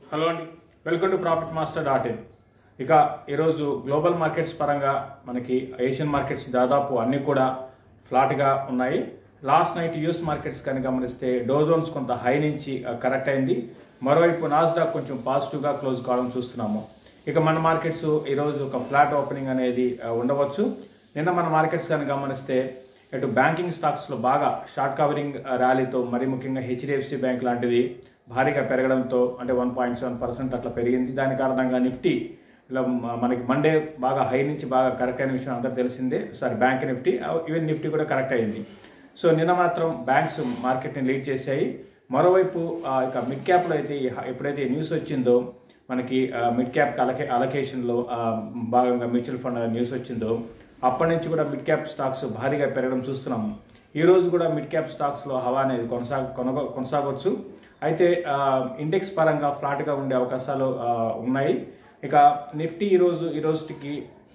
hello అండి welcome to profit master dot in ఇక ఈరోజు గ్లోబల్ మార్కెట్స్ పరంగా మనకి ఏషియన్ మార్కెట్స్ దాదాపు అన్నీ కూడా ఫ్లాట్గా ఉన్నాయి లాస్ట్ నైట్ యూఎస్ మార్కెట్స్ కనుక గమనిస్తే డోజోన్స్ కొంత హై నుంచి కరెక్ట్ అయింది మరోవైపు నాస్డాక్ కొంచెం పాజిటివ్గా క్లోజ్ కావడం చూస్తున్నాము ఇక మన మార్కెట్స్ ఈరోజు ఒక ఫ్లాట్ ఓపెనింగ్ అనేది ఆ, ఉండవచ్చు నిన్న మన మార్కెట్స్ కనుక గమనిస్తే ఇటు బ్యాంకింగ్ స్టాక్స్లో బాగా షార్ట్ కవరింగ్ ర్యాలీతో మరి ముఖ్యంగా హెచ్డిఎఫ్సి బ్యాంక్ లాంటిది భారీగా పెరగడంతో అంటే వన్ పాయింట్ సెవెన్ పర్సెంట్ అట్లా పెరిగింది దాని కారణంగా నిఫ్టీ ఇలా మ- మనకి మండే బాగా హై నుంచి బాగా కరెక్ట్ అయిన విషయం అందరూ తెలిసిందే sorry bank Nifty even Nifty కూడా కరెక్ట్ అయింది సో నిన్న మాత్రం బ్యాంక్స్ మార్కెట్ని లీడ్ చేశాయి మరోవైపు ఆ, ఇక మిడ్ క్యాప్లో అయితే ఈ హ- ఎప్పుడైతే ఈ న్యూస్ వచ్చిందో మనకి ఆ, మిడ్ క్యాప్ అలకే అలొకేషన్లో ఆ, భాగంగా మ్యూచువల్ ఫండ్ న్యూస్ వచ్చిందో అప్పటి నుంచి కూడా మిడ్ క్యాప్ స్టాక్స్ భారీగా పెరగడం చూస్తున్నాము ఈ రోజు కూడా మిడ్ క్యాప్ స్టాక్స్లో హవా అనేది కొనసాగ కొనగ కొనసాగవచ్చు అయితే ఆ, ఇండెక్స్ పరంగా ఫ్లాట్గా ఉండే అవకాశాలు ఆ, ఉన్నాయి ఇక నిఫ్టీ ఈరోజు ఈ రోజుకి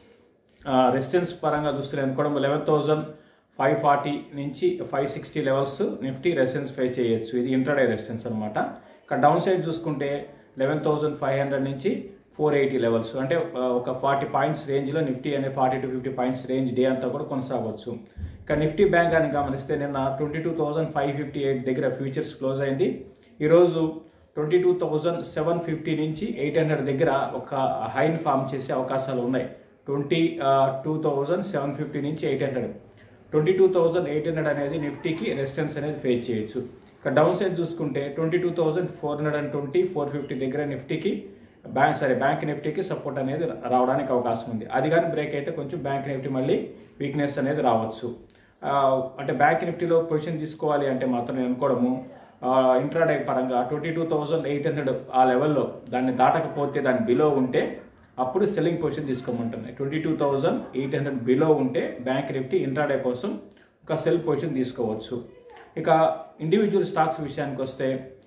రెసిస్టెన్స్ పరంగా చూస్తే అనుకోవడం లెవెన్ థౌజండ్ ఫైవ్ ఫార్టీ నుంచి five sixty levels Nifty resistance face చేయొచ్చు ఇది ఇంటర్డే రెసిస్టెన్స్ అనమాట ఇక డౌన్ సైడ్ చూసుకుంటే లెవెన్ థౌజండ్ ఫైవ్ హండ్రెడ్ నుంచి ఫోర్ ఎయిటీ లెవెల్స్ అంటే ఆ, ఒక ఫార్టీ పాయింట్స్ రేంజ్లో నిఫ్టీ అనే forty to fifty points range day అంతా కూడా కొనసాగవచ్చు ఇక నిఫ్టీ బ్యాంక్ అని గమనిస్తే నిన్న twenty two thousand five fifty eight దగ్గర ఫ్యూచర్స్ క్లోజ్ అయింది ఈరోజు twenty two thousand seven fifty నుంచి ఎయిట్ హండ్రెడ్ దగ్గర ఒక హైన్ ఫామ్ చేసే అవకాశాలు ఉన్నాయి twenty two thousand seven fifty నుంచి eight hundred twenty two thousand eight hundred అనేది నిఫ్టీకి రెసిస్టెన్స్ అనేది ఫేస్ చేయొచ్చు ఇక డౌన్ సైడ్ చూసుకుంటే twenty two thousand four hundred and twenty four fifty దగ్గర నిఫ్టీకి బ్యాంక్ సరే బ్యాంక్ నిఫ్టీకి సపోర్ట్ అనేది రావడానికి అవకాశం ఉంది అది కానీ బ్రేక్ అయితే కొంచెం బ్యాంక్ నిఫ్టీ మళ్ళీ వీక్నెస్ అనేది రావచ్చు ఆ, అంటే బ్యాంక్ నిఫ్టీలో పొజిషన్ తీసుకోవాలి అంటే మాత్రం నేను అనుకోవడము ఇంట్రాడే పరంగా twenty two thousand eight hundred ఆ లెవెల్లో దాన్ని దాటకపోతే దాని బిలో ఉంటే అప్పుడు సెల్లింగ్ పొజిషన్ తీసుకోమంటున్నాయి twenty two thousand eight hundred below ఉంటే బ్యాంక్ నిఫ్టీ ఇంట్రాడే కోసం ఒక సెల్ పొజిషన్ తీసుకోవచ్చు ఇక ఇండివిజువల్ స్టాక్స్ విషయానికి వస్తే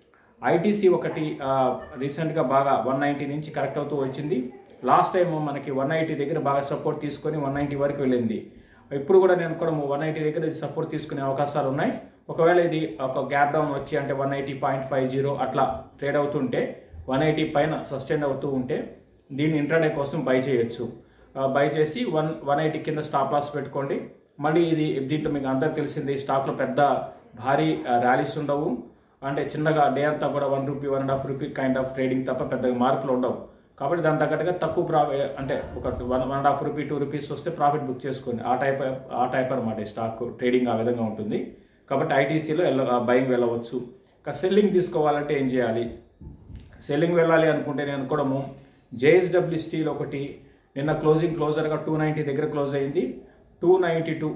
ఐటీసీ ఒకటి ఆ, రీసెంట్గా బాగా వన్ నైంటీ నుంచి కరెక్ట్ అవుతూ వచ్చింది లాస్ట్ టైం మనకి వన్ ఎయిటీ దగ్గర బాగా సపోర్ట్ తీసుకొని వన్ నైంటీ వరకు వెళ్ళింది ఇప్పుడు కూడా నేను కూడా వన్ ఎయిటీ దగ్గర ఇది సపోర్ట్ తీసుకునే అవకాశాలు ఉన్నాయి ఒకవేళ ఇది ఒక గ్యాప్ డౌన్ వచ్చి అంటే one eighty point five zero అట్లా ట్రేడ్ అవుతుంటే వన్ ఎయిటీ పైన సస్టైన్ అవుతూ ఉంటే దీన్ని ఇంటర్డే కోసం బై చేయొచ్చు బై చేసి వన్ వన్ ఎయిటీ కింద స్టాప్ లాస్ పెట్టుకోండి మళ్ళీ ఇది దీంట్లో మీకు అందరికి తెలిసింది ఈ స్టాక్లో పెద్ద భారీ ర్యాలీస్ ఉండవు అంటే చిన్నగా డే అంతా కూడా one rupee one and half rupee kind of trading తప్ప పెద్దగా మార్పులు ఉండవు కాబట్టి దాని తగ్గట్టుగా తక్కువ ప్రా అంటే ఒక one one and half rupee two rupees వస్తే ప్రాఫిట్ బుక్ చేసుకోండి ఆ టైప్ ఆ టైప్ అనమాట ఈ స్టాక్ ట్రేడింగ్ ఆ విధంగా ఉంటుంది కాబట్టి ఐటీసీలో వెళ్ళ బయింగ్ వెళ్ళవచ్చు ఇంకా సెల్లింగ్ తీసుకోవాలంటే ఏం చేయాలి సెల్లింగ్ వెళ్ళాలి అనుకుంటే నేను అనుకోవడము జేఎస్డబ్ల్యూ స్టీల్ ఒకటి నిన్న క్లోజింగ్ క్లోజర్గా టూ నైంటీ దగ్గర క్లోజ్ అయింది టూ నైంటీ టూ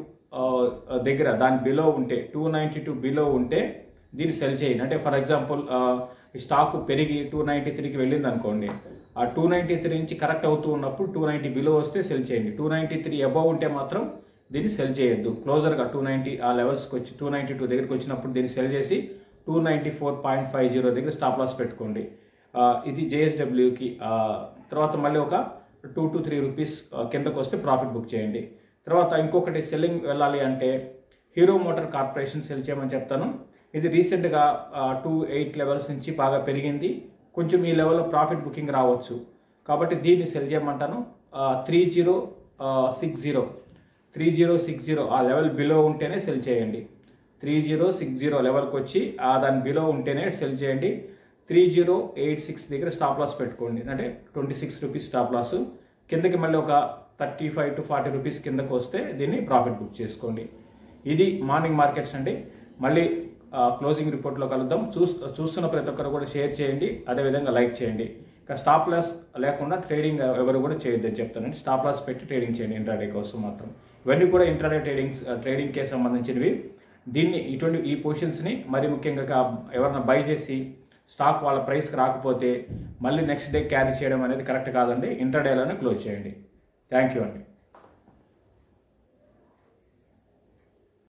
దగ్గర దాని బిలో ఉంటే టూ నైంటీ టూ బిలో ఉంటే దీన్ని సెల్ చేయండి అంటే ఫర్ ఎగ్జాంపుల్ ఈ స్టాక్ పెరిగి టూ నైంటీ త్రీకి వెళ్ళింది అనుకోండి ఆ టూ నైంటీ త్రీ నుంచి కరెక్ట్ అవుతూ ఉన్నప్పుడు టూ నైంటీ బిలో వస్తే సెల్ చేయండి టూ నైంటీ త్రీ అబవ్ ఉంటే మాత్రం దీన్ని సెల్ చేయొద్దు క్లోజర్గా టూ నైంటీ ఆ లెవెల్స్కి వచ్చి టూ నైంటీ టూ దగ్గరికి వచ్చినప్పుడు దీన్ని సెల్ చేసి two ninety four point five zero దగ్గర స్టాప్ లాస్ పెట్టుకోండి ఆ, ఇది జేఎస్డబ్ల్యూకి తర్వాత మళ్ళీ ఒక టూ టు త్రీ రూపీస్ కిందకు వస్తే ప్రాఫిట్ బుక్ చేయండి తర్వాత ఇంకొకటి సెల్లింగ్ వెళ్ళాలి అంటే హీరో మోటార్ కార్పొరేషన్ సెల్ చేయమని చెప్తాను ఇది రీసెంట్గా టూ ఎయిట్ లెవెల్స్ నుంచి బాగా పెరిగింది కొంచెం ఈ లెవెల్లో ప్రాఫిట్ బుకింగ్ రావచ్చు కాబట్టి దీన్ని సెల్ చేయమంటాను three zero six zero three zero six zero ఆ లెవెల్ బిలో ఉంటేనే సెల్ చేయండి త్రీ జీరో సిక్స్ జీరో లెవెల్కి వచ్చి ఆ దాని బిలో ఉంటేనే సెల్ చేయండి త్రీ జీరో ఎయిట్ సిక్స్ దగ్గర స్టాప్ లాస్ పెట్టుకోండి అంటే twenty six rupees stop loss కిందకి మళ్ళీ ఒక thirty five to forty rupees కిందకు వస్తే దీన్ని ప్రాఫిట్ బుక్ చేసుకోండి ఇది మార్నింగ్ మార్కెట్స్ అండి మళ్ళీ క్లోజింగ్ రిపోర్ట్లో కలుద్దాం చూస్ చూస్తున్న ప్రతి ఒక్కరు కూడా షేర్ చేయండి అదేవిధంగా లైక్ చేయండి ఇక స్టాప్ లాస్ లేకుండా ట్రేడింగ్ ఎవరు కూడా చేయొద్దని చెప్తానండి స్టాప్ లాస్ పెట్టి ట్రేడింగ్ చేయండి ఇంట్రాడే కోసం మాత్రం ఇవన్నీ కూడా ఇంట్రాడే ట్రేడింగ్ ట్రేడింగ్కే సంబంధించినవి దీన్ని ఇటువంటి ఈ పొజిషన్స్ని మరి ముఖ్యంగా కా- ఎవరైనా బై చేసి స్టాక్ వాళ్ళ ప్రైస్కి రాకపోతే మళ్ళీ నెక్స్ట్ డే క్యారీ చేయడం అనేది కరెక్ట్ కాదండి ఇంటర్డేలోనే క్లోజ్ చేయండి థ్యాంక్ యూ అండి